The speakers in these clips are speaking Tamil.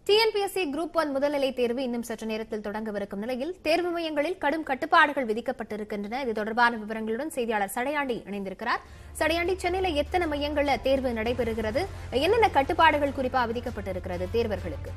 டிஎன்பிஎஸ்சி குரூப் ஒன் முதல்நிலை தேர்வு இன்னும் சற்று நேரத்தில் தொடங்கவிருக்கும் நிலையில் தேர்வு மையங்களில் கடும் கட்டுப்பாடுகள் விதிக்கப்பட்டிருக்கின்றன இது தொடர்பான விவரங்களுடன் செய்தியாளர் சடையாண்டி இணைந்திருக்கிறார் சடையாண்டி சென்னையில எத்தனை மையங்கள்ல தேர்வு நடைபெறுகிறது என்னென்ன கட்டுப்பாடுகள் குறிப்பா விதிக்கப்பட்டிருக்கிறது தேர்வர்களுக்கு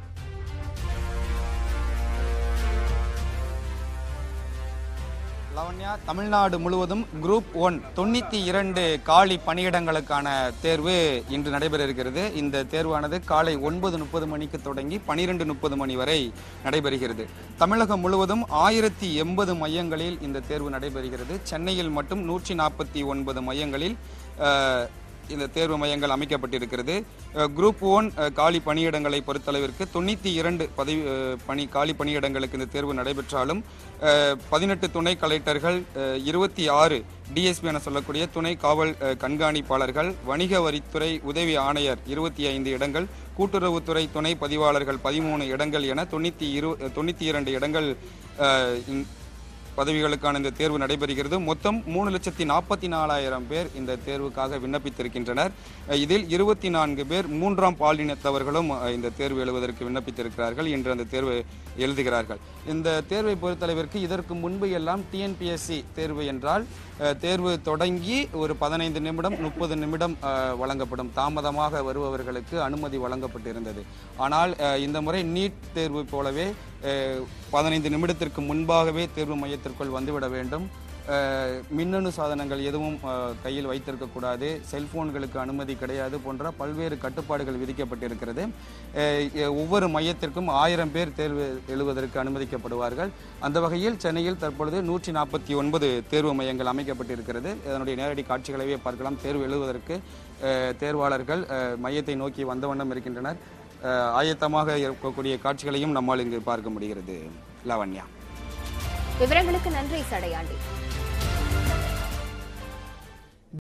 லவண்யா தமிழ்நாடு முழுவதும் குரூப் ஒன் தொண்ணூத்தி இரண்டு காலி பணியிடங்களுக்கான தேர்வு இன்று நடைபெற இருக்கிறது இந்த தேர்வானது காலை ஒன்பது முப்பது மணிக்கு தொடங்கி பனிரெண்டு முப்பது மணி வரை நடைபெறுகிறது தமிழகம் முழுவதும் ஆயிரத்தி எண்பது மையங்களில் இந்த தேர்வு நடைபெறுகிறது சென்னையில் மட்டும் நூற்றி நாற்பத்தி ஒன்பது மையங்களில் அஹ், இந்த தேர்வு மையங்கள் அமைக்கப்பட்டிருக்கிறது அஹ், குரூப் ஒன் அஹ், காலி பணியிடங்களை பொறுத்தளவிற்கு தொண்ணூற்றி இரண்டு பதவி அஹ், பணி காலி பணியிடங்களுக்கு இந்த தேர்வு நடைபெற்றாலும் அஹ், பதினெட்டு துணை கலெக்டர்கள் இருபத்தி ஆறு டிஎஸ்பி என சொல்லக்கூடிய துணை காவல் அஹ், கண்காணிப்பாளர்கள் வணிக வரித்துறை உதவி ஆணையர் இருபத்தி ஐந்து இடங்கள் கூட்டுறவுத்துறை துணை பதிவாளர்கள் பதிமூணு இடங்கள் என தொண்ணூற்றி இரு தொண்ணூற்றி இரண்டு இடங்கள் அஹ், இந்- பதவிகளுக்கான இந்த தேர்வு நடைபெறுகிறது மொத்தம் மூணு லட்சத்தி நாற்பத்தி நாலாயிரம் பேர் இந்த தேர்வுக்காக விண்ணப்பித்திருக்கின்றனர் அஹ் இதில் இருபத்தி நான்கு பேர் மூன்றாம் பாலினத்தவர்களும் அஹ், இந்த தேர்வு எழுவதற்கு விண்ணப்பித்திருக்கிறார்கள் இன்று அந்த தேர்வு எழுதுகிறார்கள் இந்த தேர்வை பொறுத்தளவிற்கு இதற்கு முன்பு எல்லாம் டிஎன்பிஎஸ்சி தேர்வு என்றால் அஹ், தேர்வு தொடங்கி ஒரு பதினைந்து நிமிடம் முப்பது நிமிடம் அஹ், வழங்கப்படும் தாமதமாக வருபவர்களுக்கு அனுமதி வழங்கப்பட்டிருந்தது ஆனால் அஹ், இந்த முறை நீட் தேர்வு போலவே அஹ், பதினைந்து நிமிடத்திற்கு முன்பாகவே தேர்வு மையத்திற்குள் வந்துவிட வேண்டும் அஹ், மின்னணு சாதனங்கள் எதுவும் அஹ், கையில் வைத்திருக்கக்கூடாது செல்போன்களுக்கு அனுமதி கிடையாது போன்ற பல்வேறு கட்டுப்பாடுகள் விதிக்கப்பட்டிருக்கிறது அஹ், எ- ஒவ்வொரு மையத்திற்கும் ஆயிரம் பேர் தேர்வு எழுவதற்கு அனுமதிக்கப்படுவார்கள் அந்த வகையில் சென்னையில் தற்பொழுது நூற்றி நாற்பத்தி ஒன்பது தேர்வு மையங்கள் அமைக்கப்பட்டிருக்கிறது அதனுடைய நேரடி காட்சிகளையே பார்க்கலாம் தேர்வு எழுதுவதற்கு அஹ், தேர்வாளர்கள் அஹ், மையத்தை நோக்கி வந்த வண்ணம் இருக்கின்றனர் அஹ், ஆயத்தமாக இருக்கக்கூடிய காட்சிகளையும் நம்மால் இங்கு பார்க்க முடிகிறது லாவண்யா விவரங்களுக்கு நன்றி சடையாண்டி